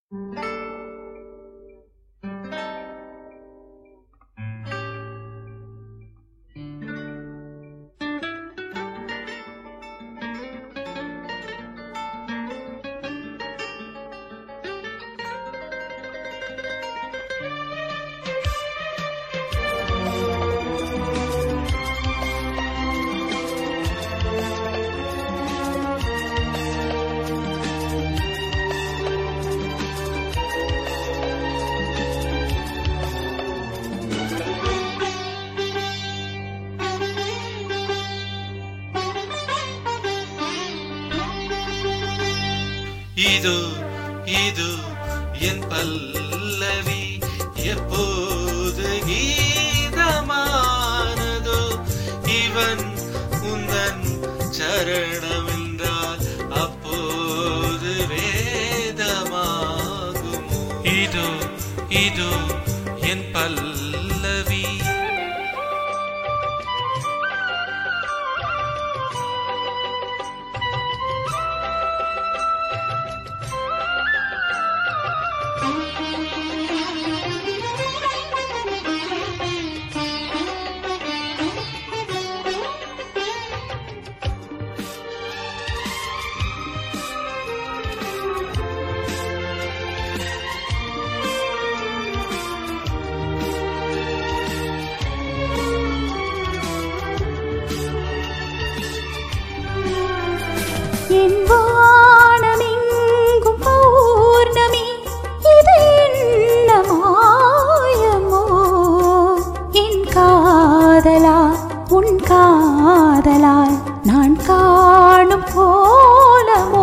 இது இது என் பல்லவி எப்போது கீதமானதோ இவன் உந்தன் சரணமென்றால் அப்போது வேதமாகுமோ இது இது என் பல்லவி என் வானமெங்கும் பௌர்ணமி இது என்ன மாயமோ என் காதலா உன் காதலால் நான் காணும் கோலமோ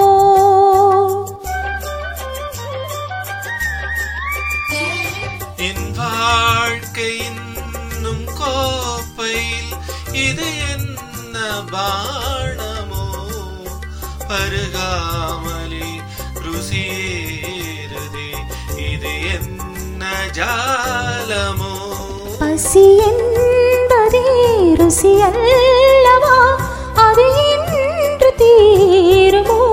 என் வாழ்க்கை இன்னும் கோப்பையில் இது என்ன பாணமோ பருகாமலே ருசியேறுதே இது என்ன ஜாலமோ பசி என்பதே ருசி அல்லவா அது என்று தீருமோ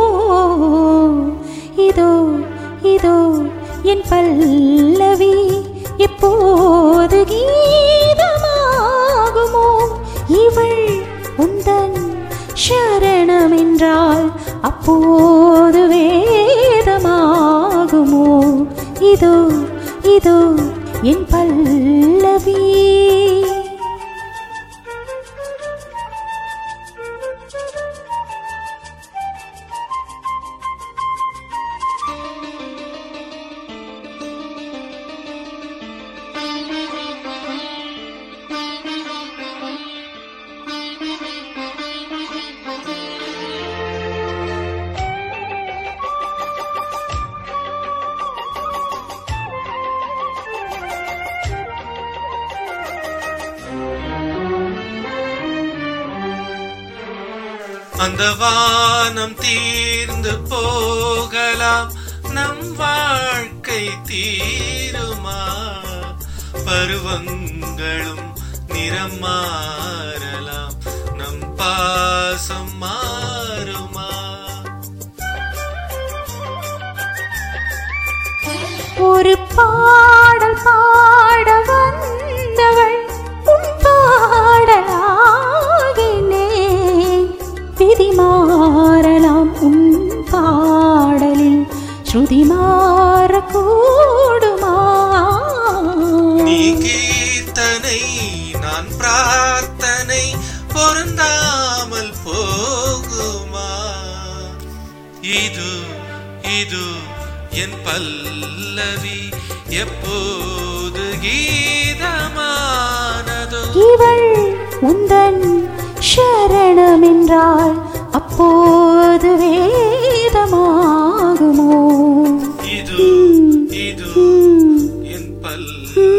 இதோ இதோ என் பல்லவி எப்போது கீதமாகுமோ இவள் உந்தன் சரணம் என்றால் அப்போது வேதமாகுமோ இதோ இதோ என் பல்லவி அந்த வானம் தீர்ந்து போகலாம் நம் வாழ்க்கை தீருமா பருவங்களும் நிறம் மாறலாம் நம் பாசம் மாறுமா ஒரு பாடல் பாட வந்தவள் உன் பாடலாகினேன் விதி மாறலாம் உன் பாடலில் ஸ்ருதி மாறக்கூடுமா நீ கீர்த்தனை நான் பிரார்த்தனை பொருந்தாமல் போகுமா இது இது என் பல்லவி எப்போது கீதமானதோ இவள் உந்தன் சரணம் என்றால் அப்போது வேதமாகுமோ இது இது என் பல்லவி